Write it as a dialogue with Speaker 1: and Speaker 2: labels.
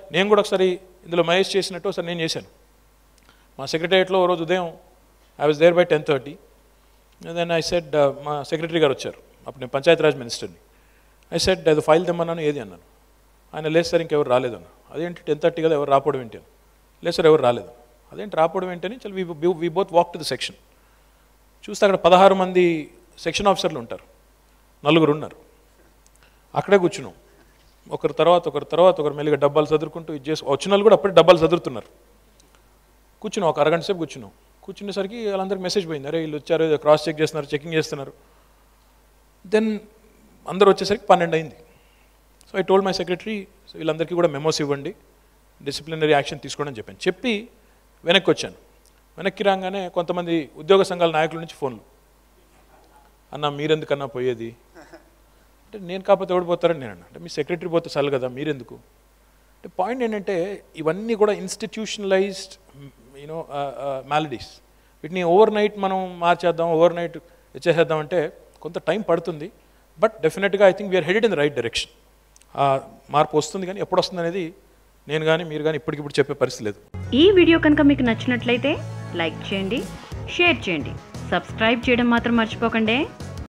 Speaker 1: నేను కూడా ఒకసారి ఇందులో మహేష్ చేసినట్టు ఒకసారి నేను చేశాను మా సెక్రటరియట్లో ఓ రోజు ఉదయం I was there by ten thirty then I said మా సెక్రటరీ గారు వచ్చారు అప్పుడు నేను పంచాయతీరాజ్ మినిస్టర్ని ఐ సెడ్ అది ఫైల్ తెమ్మన్నాను ఏది అన్నాను ఆయన లేదు సార్ ఇంకెవరు రాలేదన్న అదేంటి టెన్ థర్టీ కదా ఎవరు రాపోవడం ఏంటి అని లేదు సార్ ఎవరు రాలేదు అదేంటి రాపోవడం ఏంటని చల్ we both walk to the section చూస్తే అక్కడ పదహారు మంది సెక్షన్ ఆఫీసర్లు ఉంటారు నలుగురు ఉన్నారు అక్కడే కూర్చున్నాం ఒకరి తర్వాత ఒకరి తర్వాత ఒకరు మెల్లిగా డబ్బాలు చదువుకుంటూ ఇది చేసి వచ్చిన వాళ్ళు కూడా అప్పుడే డబ్బాలు చదువుతున్నారు కూర్చున్నాం ఒక అరగంట సేపు కూర్చున్నాం కూర్చునేసరికి వాళ్ళందరికీ మెసేజ్ పోయింది అరే వీళ్ళు వచ్చారు ఏదో క్రాస్ చెక్ చేస్తున్నారు చెకింగ్ చేస్తున్నారు దెన్ అందరూ వచ్చేసరికి పన్నెండు అయింది so I told my secretary so వీళ్ళందరికీ కూడా మెమోస్ ఇవ్వండి డిసిప్లినరీ యాక్షన్ తీసుకోండి అని చెప్పాను చెప్పి వెనక్కి వచ్చాను వెనక్కి రాగానే కొంతమంది ఉద్యోగ సంఘాల నాయకుల నుంచి ఫోన్లు అన్న మీరెందుకన్నా పోయేది అంటే నేను కాకపోతే ఎవడిపోతారని నేను అన్నా అంటే మీ సెక్రటరీ పోతే చాలు కదా మీరెందుకు అంటే పాయింట్ ఏంటంటే ఇవన్నీ కూడా ఇన్స్టిట్యూషనలైజ్డ్ యూనో మ్యాలడీస్ వీటిని ఓవర్ నైట్ మనం మార్చేద్దాం ఓవర్ నైట్ ఇచ్చేసేద్దాం అంటే కొంత టైం పడుతుంది బట్ డెఫినెట్గా I think we are headed in the right direction ఆ మార్పు వస్తుంది కానీ ఎప్పుడు వస్తుంది అనేది నేను కానీ మీరు కానీ ఇప్పటికిప్పుడు చెప్పే పరిస్థితి లేదు
Speaker 2: ఈ వీడియో కనుక మీకు నచ్చినట్లయితే లైక్ చేయండి షేర్ చేయండి సబ్స్క్రైబ్ చేయడం మాత్రం మర్చిపోకండి